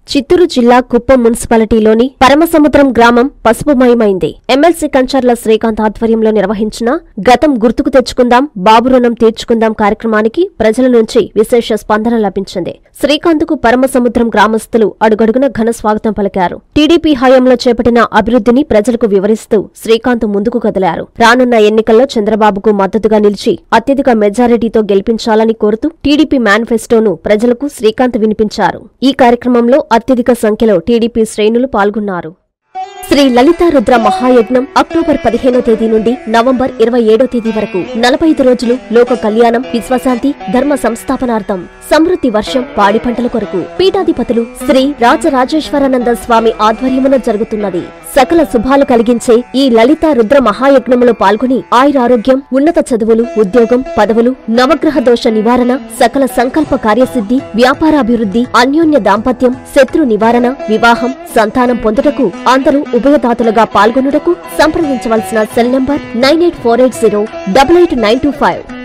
చిత్తూరు జిల్లా కుప్పం మున్సిపాలిటీలోని పరమసముద్రం గ్రామం పసుపుమయమైంది ఎమ్మెల్సీ కంచర్ల శ్రీకాంత్ ఆధ్వర్యంలో నిర్వహించిన గతం గుర్తుకు తెచ్చుకుందాం బాబు రుణం తీర్చుకుందాం కార్యక్రమానికి ప్రజల నుంచి విశేష స్పందన లభించింది శ్రీకాంత్కు పరమసముద్రం గ్రామస్తులు అడుగడుగున ఘన స్వాగతం పలికారు టీడీపీ హయాంలో చేపట్టిన అభివృద్ధిని ప్రజలకు వివరిస్తూ శ్రీకాంత్ ముందుకు కదిలారు రానున్న ఎన్నికల్లో చంద్రబాబుకు మద్దతుగా నిలిచి అత్యధిక మెజారిటీతో గెలిపించాలని కోరుతూ టీడీపీ మేనిఫెస్టోను ప్రజలకు శ్రీకాంత్ వినిపించారు ఈ కార్యక్రమంలో అత్యధిక సంఖ్యలో టీడీపీ శ్రేణులు పాల్గొన్నారు శ్రీ లలితా రుద్ర మహాయజ్ఞం అక్టోబర్ పదిహేనో తేదీ నుండి నవంబర్ ఇరవై ఏడో తేదీ వరకు నలభై ఐదు రోజులు లోక కళ్యాణం విశ్వశాంతి ధర్మ సంస్థాపనార్థం సమృద్ధి వర్షం పాడి పంటల కొరకు పీఠాధిపతులు శ్రీ రాజరాజేశ్వరానంద స్వామి ఆధ్వర్యమున జరుగుతున్నది సకల శుభాలు కలిగించే ఈ లలితా రుద్ర మహాయజ్ఞములో పాల్గొని ఆయురారోగ్యం ఉన్నత చదువులు ఉద్యోగం పదవులు నవగ్రహ దోష నివారణ సకల సంకల్ప కార్యసిద్ధి వ్యాపారాభివృద్ధి అన్యోన్య దాంపత్యం శత్రు నివారణ వివాహం సంతానం పొందుటకు అందరూ ఉభయదాతలుగా పాల్గొనుటకు సంప్రదించవలసిన cell number nine eight four eight zero double eight nine two five